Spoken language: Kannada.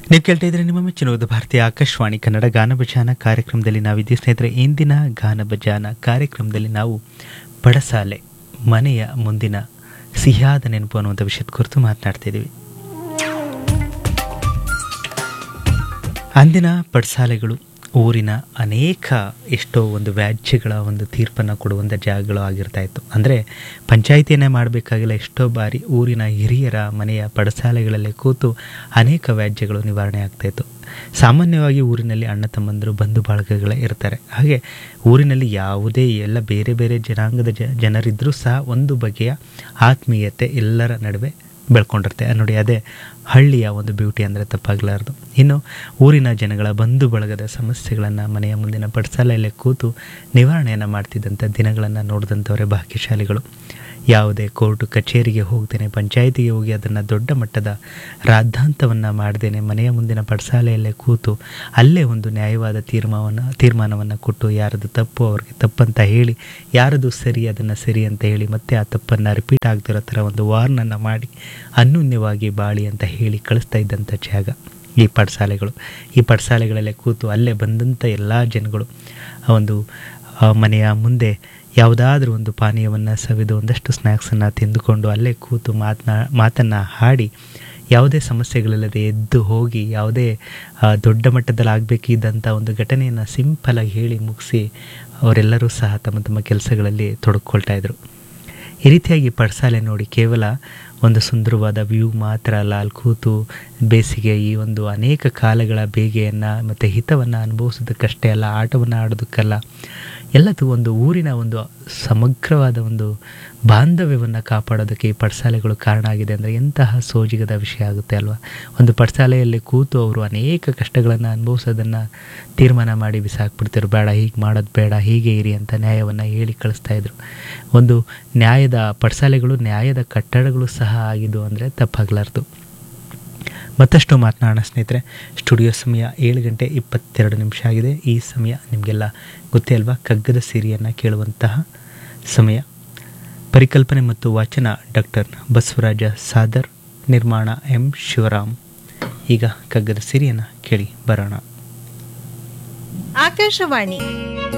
ನೀವು ಕೇಳ್ತಾ ಇದ್ರೆ ನಿಮ್ಮ ಮೆಚ್ಚಿನ ಒಂದು ಭಾರತೀಯ ಆಕಾಶವಾಣಿ ಕನ್ನಡ ಗಾನ ಭಜಾನ ಕಾರ್ಯಕ್ರಮದಲ್ಲಿ ನಾವಿದ್ದೀವಿ ಸ್ನೇಹಿತರೆ ಇಂದಿನ ಗಾನ ಭಜಾನ ಕಾರ್ಯಕ್ರಮದಲ್ಲಿ ನಾವು ಪಡಸಾಲೆ ಮನೆಯ ಮುಂದಿನ ಸಿಹಿಯಾದ ನೆನಪು ಅನ್ನುವಂಥ ವಿಷಯದ ಕುರಿತು ಮಾತನಾಡ್ತಿದ್ದೀವಿ ಅಂದಿನ ಪಡಸಾಲೆಗಳು ಊರಿನ ಅನೇಕ ಎಷ್ಟೋ ಒಂದು ವ್ಯಾಜ್ಯಗಳ ಒಂದು ತೀರ್ಪನ್ನು ಕೊಡುವಂಥ ಜಾಗಗಳು ಆಗಿರ್ತಾ ಇತ್ತು ಅಂದರೆ ಪಂಚಾಯಿತಿಯನ್ನೇ ಮಾಡಬೇಕಾಗಿಲ್ಲ ಎಷ್ಟೋ ಬಾರಿ ಊರಿನ ಹಿರಿಯರ ಮನೆಯ ಪಡಸಾಲೆಗಳಲ್ಲೇ ಕೂತು ಅನೇಕ ವ್ಯಾಜ್ಯಗಳು ನಿವಾರಣೆ ಆಗ್ತಾಯಿತ್ತು ಸಾಮಾನ್ಯವಾಗಿ ಊರಿನಲ್ಲಿ ಅಣ್ಣ ತಮ್ಮಂದರು ಬಂಧು ಬಳಗಗಳೇ ಇರ್ತಾರೆ ಹಾಗೆ ಊರಿನಲ್ಲಿ ಯಾವುದೇ ಎಲ್ಲ ಬೇರೆ ಬೇರೆ ಜನಾಂಗದ ಜ ಜನರಿದ್ದರೂ ಸಹ ಒಂದು ಬಗೆಯ ಆತ್ಮೀಯತೆ ಎಲ್ಲರ ನಡುವೆ ಬೆಳ್ಕೊಂಡಿರುತ್ತೆ ನೋಡಿ ಅದೇ ಹಳ್ಳಿಯ ಒಂದು ಬ್ಯೂಟಿ ಅಂದರೆ ತಪ್ಪಾಗಲಾರ್ದು ಇನ್ನು ಊರಿನ ಜನಗಳ ಬಂಧು ಬಳಗದ ಸಮಸ್ಯೆಗಳನ್ನು ಮನೆಯ ಮುಂದಿನ ಪಡಸಾಲೆಯಲ್ಲೇ ಕೂತು ನಿವಾರಣೆಯನ್ನು ಮಾಡ್ತಿದ್ದಂಥ ದಿನಗಳನ್ನು ನೋಡಿದಂಥವರೇ ಭಾಗ್ಯಶಾಲಿಗಳು ಯಾವುದೇ ಕೋರ್ಟು ಕಚೇರಿಗೆ ಹೋಗ್ದೇನೆ ಪಂಚಾಯಿತಿಗೆ ಹೋಗಿ ಅದನ್ನು ದೊಡ್ಡ ಮಟ್ಟದ ರಾದ್ಧಾಂತವನ್ನು ಮಾಡ್ದೇನೆ ಮನೆಯ ಮುಂದಿನ ಪಡಸಾಲೆಯಲ್ಲೇ ಕೂತು ಅಲ್ಲೇ ಒಂದು ನ್ಯಾಯವಾದ ತೀರ್ಮಾನವನ್ನು ತೀರ್ಮಾನವನ್ನು ಕೊಟ್ಟು ಯಾರದು ತಪ್ಪು ಅವ್ರಿಗೆ ತಪ್ಪಂತ ಹೇಳಿ ಯಾರದು ಸರಿ ಅದನ್ನು ಸರಿ ಅಂತ ಹೇಳಿ ಮತ್ತೆ ಆ ತಪ್ಪನ್ನು ರಿಪೀಟ್ ಆಗ್ತಿರೋ ಥರ ಒಂದು ವಾರ್ನನ್ನು ಮಾಡಿ ಅನ್ಯೂನ್ಯವಾಗಿ ಬಾಳಿ ಅಂತ ಹೇಳಿ ಕಳಿಸ್ತಾ ಇದ್ದಂಥ ಜಾಗ ಈ ಪಡಸಾಲೆಗಳು ಈ ಪಡಸಾಲೆಗಳಲ್ಲೇ ಕೂತು ಅಲ್ಲೇ ಬಂದಂಥ ಎಲ್ಲ ಜನಗಳು ಆ ಒಂದು ಆ ಮನೆಯ ಮುಂದೆ ಯಾವುದಾದ್ರೂ ಒಂದು ಪಾನೀಯವನ್ನು ಸವಿದು ಒಂದಷ್ಟು ಸ್ನ್ಯಾಕ್ಸನ್ನು ತಿಂದುಕೊಂಡು ಅಲ್ಲೇ ಕೂತು ಮಾತನಾ ಮಾತನ್ನು ಹಾಡಿ ಯಾವುದೇ ಸಮಸ್ಯೆಗಳಿಲ್ಲದೆ ಎದ್ದು ಹೋಗಿ ಯಾವುದೇ ಆ, ದೊಡ್ಡ ಮಟ್ಟದಲ್ಲಿ ಆಗಬೇಕಿದ್ದಂಥ ಒಂದು ಘಟನೆಯನ್ನು ಸಿಂಪಲಾಗಿ ಹೇಳಿ ಮುಗಿಸಿ ಅವರೆಲ್ಲರೂ ಸಹ ತಮ್ಮ ತಮ್ಮ ಕೆಲಸಗಳಲ್ಲಿ ತೊಡಗಿಕೊಳ್ತಾ ಇದ್ರು ಈ ರೀತಿಯಾಗಿ ಪಡಸಾಲೆ ನೋಡಿ ಕೇವಲ ಒಂದು ಸುಂದರವಾದ ವ್ಯೂ ಮಾತ್ರ ಅಲ್ಲ ಅಲ್ಲಿ ಕೂತು ಬೇಸಿಗೆ ಈ ಒಂದು ಅನೇಕ ಕಾಲಗಳ ಬೇಗೆಯನ್ನು ಮತ್ತು ಹಿತವನ್ನು ಅನುಭವಿಸೋದಕ್ಕಷ್ಟೇ ಅಲ್ಲ ಆಟವನ್ನು ಆಡೋದಕ್ಕಲ್ಲ ಎಲ್ಲದೂ ಒಂದು ಊರಿನ ಒಂದು ಸಮಗ್ರವಾದ ಒಂದು ಬಾಂಧವ್ಯವನ್ನು ಕಾಪಾಡೋದಕ್ಕೆ ಈ ಪಡಸಾಲೆಗಳು ಕಾರಣ ಆಗಿದೆ ಅಂದರೆ ಎಂತಹ ಸೋಜಿಗದ ವಿಷಯ ಆಗುತ್ತೆ ಅಲ್ವಾ ಒಂದು ಪಡಸಾಲೆಯಲ್ಲಿ ಕೂತು ಅವರು ಅನೇಕ ಕಷ್ಟಗಳನ್ನು ಅನುಭವಿಸೋದನ್ನು ತೀರ್ಮಾನ ಮಾಡಿ ಬಿಸಾಕ್ಬಿಡ್ತಿರು ಬೇಡ ಹೀಗೆ ಮಾಡೋದು ಬೇಡ ಹೀಗೆ ಇರಿ ಅಂತ ನ್ಯಾಯವನ್ನು ಹೇಳಿ ಕಳಿಸ್ತಾ ಇದ್ರು ಒಂದು ನ್ಯಾಯದ ಪಡಸಾಲೆಗಳು ನ್ಯಾಯದ ಕಟ್ಟಡಗಳು ಸಹ ಆಗಿದ್ದು ಅಂದರೆ ತಪ್ಪಾಗಲಾರ್ದು ಮತ್ತಷ್ಟು ಮಾತನಾಡೋಣ ಸ್ನೇಹಿತರೆ ಸ್ಟುಡಿಯೋ ಸಮಯ ಏಳು ಗಂಟೆ ಇಪ್ಪತ್ತೆರಡು ನಿಮಿಷ ಆಗಿದೆ ಈ ಸಮಯ ನಿಮಗೆಲ್ಲ ಗೊತ್ತೇ ಅಲ್ವಾ ಕಗ್ಗದ ಸಿರಿಯನ್ನು ಕೇಳುವಂತಹ ಸಮಯ ಪರಿಕಲ್ಪನೆ ಮತ್ತು ವಾಚನ ಡಾಕ್ಟರ್ ಬಸವರಾಜ ಸಾದರ್ ನಿರ್ಮಾಣ ಎಂ ಶಿವರಾಮ್ ಈಗ ಕಗ್ಗದ ಸಿರಿಯನ್ನು ಕೇಳಿ ಬರೋಣ ಆಕಾಶವಾಣಿ